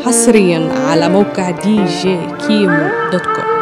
حصريا على موقع دي جي كيمو دوت كوم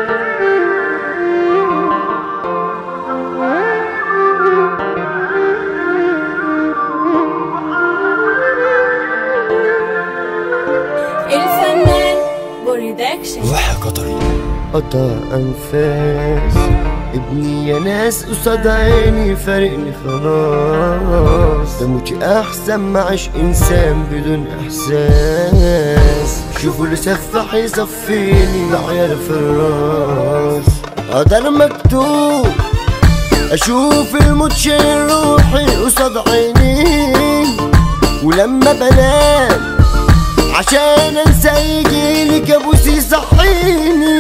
الفنان برودكشن روح قطري قطع أنفاس ابني يا ناس قصاد عيني فارقني خلاص ده موتي أحسن معاش إنسان بدون إحساس شوفوا اللي سفح يصفيني بعيال في الراس قدر مكتوب أشوف الموت شايل روحي قصاد عيني ولما بنام عشان انسى يجيلي كابوس يصحيني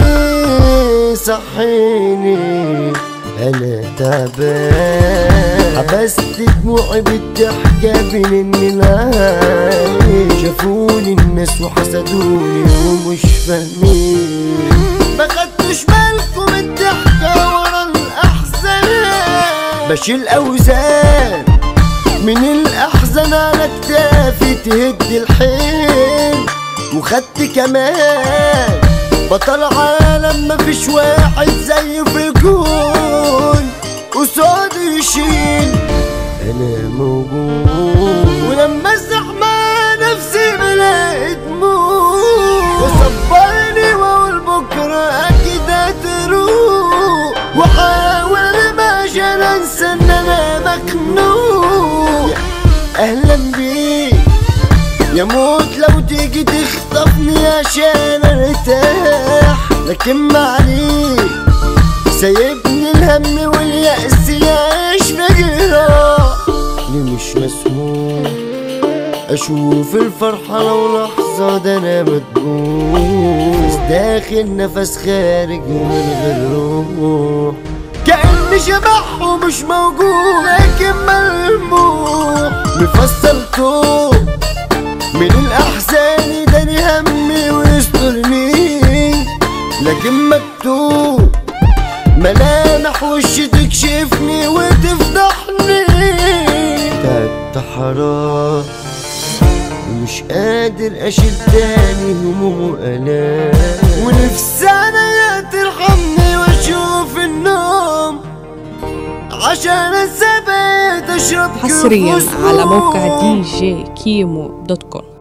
صحيني انا تعبان حبست دموعي بالضحكة بين العين شافوني الناس وحسدوني ومش فاهمين ما خدتوش بالكم الضحكة ورا الاحزان بشيل اوزان من الأحزان على كتافي تهد الحيل وخدت كمان بطل عالم مفيش واحد زيه في الكون قصادي يشيل أنا موجود ولما أسرح مع نفسي بلاقي دموع وصبرني وأقول بكرة أكيد هتروح وأحاول عشان أنسى إن أنا مخنوق أهلا بيك يا موت لو تيجي تخطفني عشان ارتاح لكن معليك سايبني الهم واليأس يعيش في جراح ليه مش مسموح اشوف الفرحة لو لحظة ده انا مدبوس داخل نفس خارج من غير روح كأني شبح ومش موجود لكن ملموح مفصل طوب من الأحزان يداني همي ويسترني لكن مكتوب ملامح وشي تكشفني وتفضحني تعبت حرام ومش قادر اشيل تاني هموم والام ونفسي انا ترحمني واشوف النوم عشان انسى بقيت اشرب حصريا كفوس على موقع نوم. دي جي كيمو دوت كوم